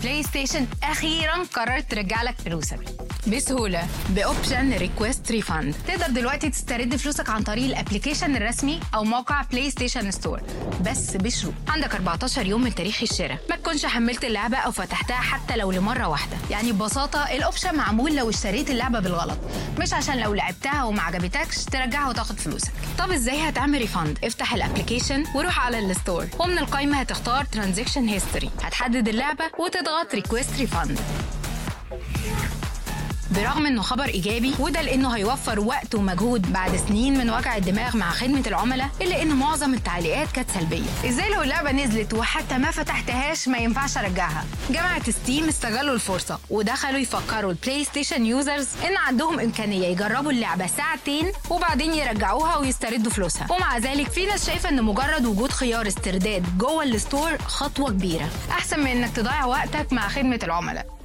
بلاي ستيشن اخيرا قررت ترجع لك فلوسك بسهوله باوبشن ريكويست ريفاند تقدر دلوقتي تسترد فلوسك عن طريق الابلكيشن الرسمي او موقع بلاي ستيشن ستور بس بشروط عندك 14 يوم من تاريخ الشراء ما تكونش حملت اللعبه او فتحتها حتى لو لمره واحده يعني ببساطه الاوبشن معمول لو اشتريت اللعبه بالغلط مش عشان لو لعبتها وما عجبتكش ترجعها وتاخد فلوسك طب ازاي هتعمل ريفاند افتح الابلكيشن وروح على الستور ومن القائمه هتختار ترانزاكشن هيستوري هتحدد اللعبه وتضغط ريكويست ريفاند برغم انه خبر ايجابي وده لانه هيوفر وقت ومجهود بعد سنين من وجع الدماغ مع خدمه العملاء الا ان معظم التعليقات كانت سلبيه ازاي لو اللعبه نزلت وحتى ما فتحتهاش ما ينفعش ارجعها جماعه ستيم استغلوا الفرصه ودخلوا يفكروا البلاي ستيشن يوزرز ان عندهم امكانيه يجربوا اللعبه ساعتين وبعدين يرجعوها ويستردوا فلوسها ومع ذلك في ناس شايفه ان مجرد وجود خيار استرداد جوه الستور خطوه كبيره احسن من انك تضيع وقتك مع خدمه العملاء